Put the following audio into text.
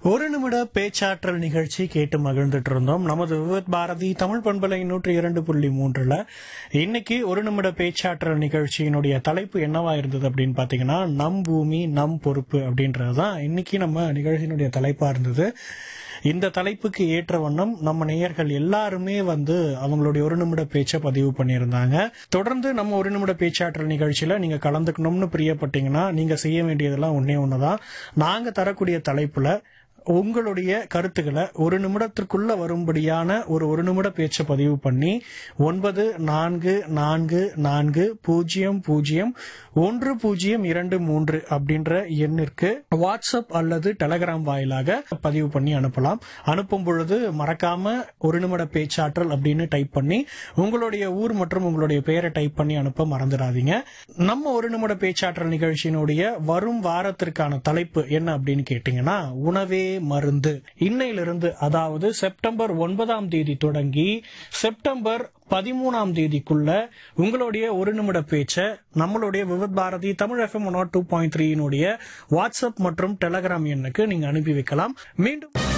ஒரு நிமிட பேச்சாற்றல் நிகழ்ச்சி கேட்டு மகிழ்ந்துட்டு இருந்தோம் நமது விவத் பாரதி தமிழ் பண்பலை நூற்றி இரண்டு புள்ளி மூன்றுல இன்னைக்கு ஒரு நிமிட பேச்சாற்றல் நிகழ்ச்சியினுடைய தலைப்பு என்னவா இருந்தது அப்படின்னு பாத்தீங்கன்னா நம் பூமி நம் பொறுப்பு அப்படின்றதுதான் இன்னைக்கு நம்ம நிகழ்ச்சியினுடைய தலைப்பா இருந்தது இந்த தலைப்புக்கு ஏற்ற வண்ணம் நம்ம நேயர்கள் எல்லாருமே வந்து அவங்களுடைய ஒரு நிமிட பேச்சை பதிவு பண்ணியிருந்தாங்க தொடர்ந்து நம்ம ஒரு நிமிட பேச்சாற்றல் நிகழ்ச்சியில நீங்க கலந்துக்கணும்னு பிரியப்பட்டீங்கன்னா நீங்க செய்ய வேண்டியதெல்லாம் ஒன்னே ஒண்ணுதான் நாங்க தரக்கூடிய தலைப்புல உங்களுடைய கருத்துக்களை ஒரு நிமிடத்திற்குள்ள வரும்படியான ஒரு ஒரு நிமிட பேச்சை பதிவு பண்ணி ஒன்பது நான்கு நான்கு நான்கு பூஜ்ஜியம் பூஜ்ஜியம் ஒன்று பூஜ்ஜியம் இரண்டு மூன்று அப்படின்ற எண்ணிற்கு வாட்ஸ்அப் அல்லது டெலகிராம் வாயிலாக பதிவு பண்ணி அனுப்பலாம் அனுப்பும் பொழுது மறக்காம ஒரு நிமிட பேச்சாற்றல் அப்படின்னு டைப் பண்ணி உங்களுடைய ஊர் மற்றும் உங்களுடைய பெயரை டைப் பண்ணி அனுப்ப மறந்துடாதீங்க நம்ம ஒரு நிமிட பேச்சாற்றல் நிகழ்ச்சியினுடைய வரும் வாரத்திற்கான தலைப்பு என்ன அப்படின்னு கேட்டீங்கன்னா உணவே மருந்து இன்னையிலிருந்து அதாவது செப்டம்பர் ஒன்பதாம் தேதி தொடங்கி செப்டம்பர் பதிமூணாம் தேதிக்குள்ள உங்களுடைய ஒரு நிமிட பேச்சை நம்மளுடைய Vividh Bharati Tamil FM one two point த்ரீனுடைய வாட்ஸ்அப் மற்றும் டெலகிராம் எண்ணுக்கு நீங்க அனுப்பி வைக்கலாம் மீண்டும்